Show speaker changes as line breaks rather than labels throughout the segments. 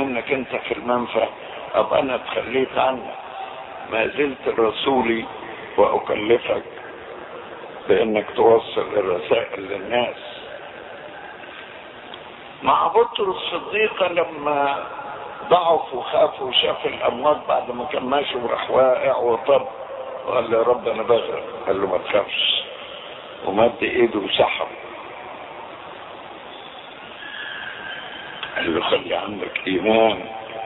منك انت في المنفى ابقى انا اتخليت عنك ما زلت رسولي واكلفك بانك توصل الرسائل للناس مع بطرس الصديقه لما ضعف وخاف وشاف الاموات بعد ما كان ماشي وراح واقع وطب وقال له يا رب انا بغرق قال له ما تخافش ومد ايده وسحب قال له خلي عندك ايمان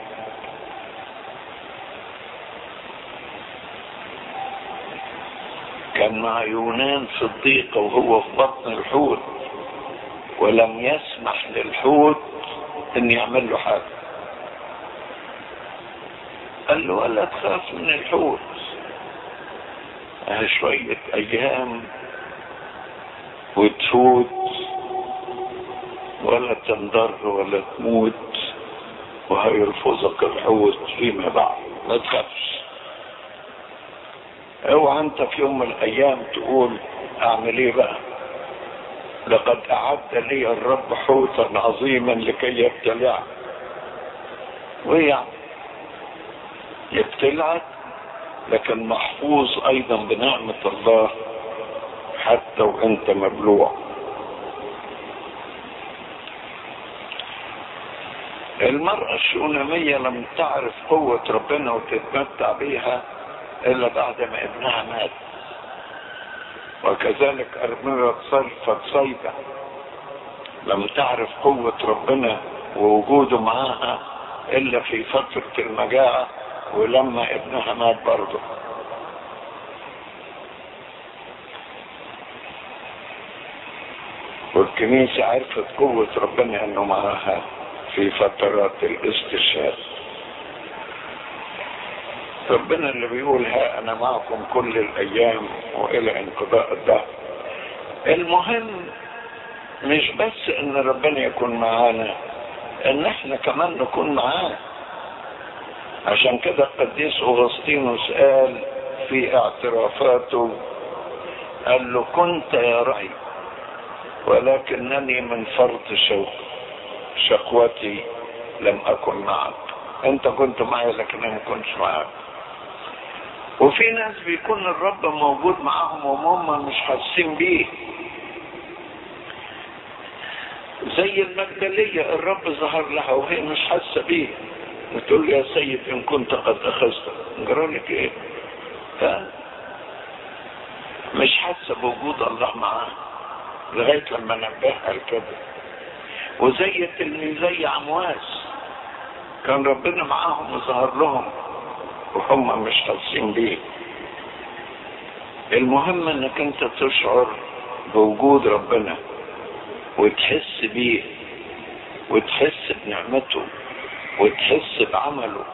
كان مع يونان صديقه وهو في بطن الحوت ولم يسمح للحوت ان يعمل له حاجه قال له ولا تخاف من الحوت اه شوية ايام وتفوت ولا تنضر ولا تموت وهيرفضك الحوت فيما بعد ما تخافش اوعى انت في يوم من الايام تقول اعمل ايه بقى لقد اعد لي الرب حوتا عظيما لكي يبتلعك وايه يعني يبتلعك لكن محفوظ ايضا بنعمة الله حتى وانت مبلوع المرأة الشونامية لم تعرف قوة ربنا وتتمتع بيها الا بعد ما ابنها مات وكذلك أرملة صرفة صيدة لم تعرف قوة ربنا ووجوده معاها إلا في فترة المجاعة ولما ابنها مات برضه والكنيسة عرفت قوة ربنا انه معاها في فترات الاستشهاد ربنا اللي بيقول ها انا معكم كل الايام والى انقضاء الدهر المهم مش بس ان ربنا يكون معانا ان احنا كمان نكون معاه عشان كده القديس اغسطينوس قال في اعترافاته قال له كنت يا رأي ولكنني من فرط شوق شقوتي لم اكن معك انت كنت معي لكن انا ما كنتش معك وفي ناس بيكون الرب موجود معاهم وهم مش حاسين بيه زي المجدلية الرب ظهر لها وهي مش حاسة بيه بتقول يا سيد ان كنت قد اخذت جرالك ايه ها مش حاسة بوجود الله معاها لغاية لما نبهها لكده وزي التلميذي عمواس كان ربنا معاهم وظهر لهم وهم مش حاسين بيه المهم انك انت تشعر بوجود ربنا وتحس بيه وتحس بنعمته وتحس بعمله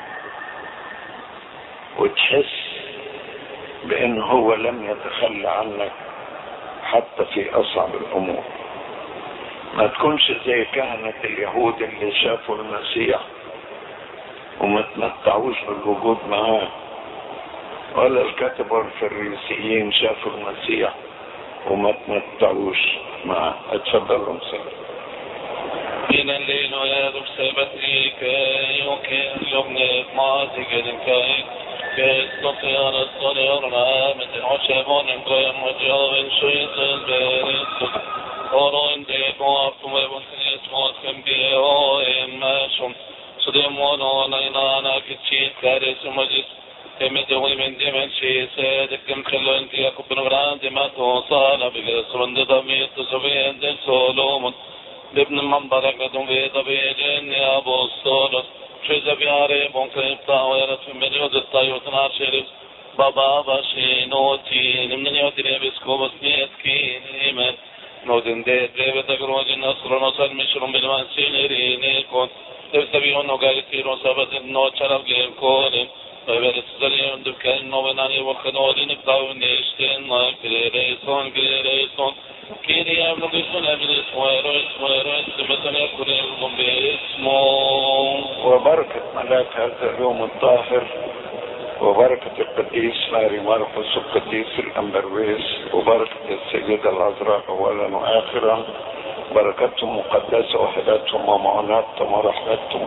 وتحس بان هو لم يتخلى عنك حتى في اصعب الامور ما تكونش زي كهنة اليهود اللي شافوا المسيح وما تمتعوش بالوجود معاه ولا الكتبة الفريسيين شافوا المسيح وما تمتعوش معاه اتفضلوا مسلم
من الليل ويادب سبتي كي يمكن يبني مازي قدم كي كي تطير الصلير رامة عشبون قيم وجاوب شيط البيت ورون ديك وعفو وبنسيت موتكم بيه إماشم صديم ونونينا كتشيت كارس مجلس كمد ومن دمن شي سيدك كم خلو انت يكب نغران دمات صالة بقرس رند ضميط سبين دل سولومن بابن المنبر قدم في طبيعين يا ابو الصولس شيزا بياري بونكريب تاويرت في مليود الطيوت نار شريف بابا باشي نوتي نمن يوتي بسكو بسنيت كينيمن نودن دي دريب تقروج النصر نصر مشرم بالمنسين رينيكون تبتبيون وقالتيرون سبت النوت شرف جيب كولين طيب السليم دكان نوبناني والخنولي نبدأ نشتين كريريسون كريريسون كيري ابن قسم ابن اسمويرو اسمويرو اسمتن يكون لكم باسمه
وبركة ملاك هذا اليوم الطاهر وبركة القديس ماري مرقس والقديس الأمبرويس وبركة السيدة العذراء أولا وآخرا بركتهم مقدسة وحداتهم ومعوناتهم ورحمتهم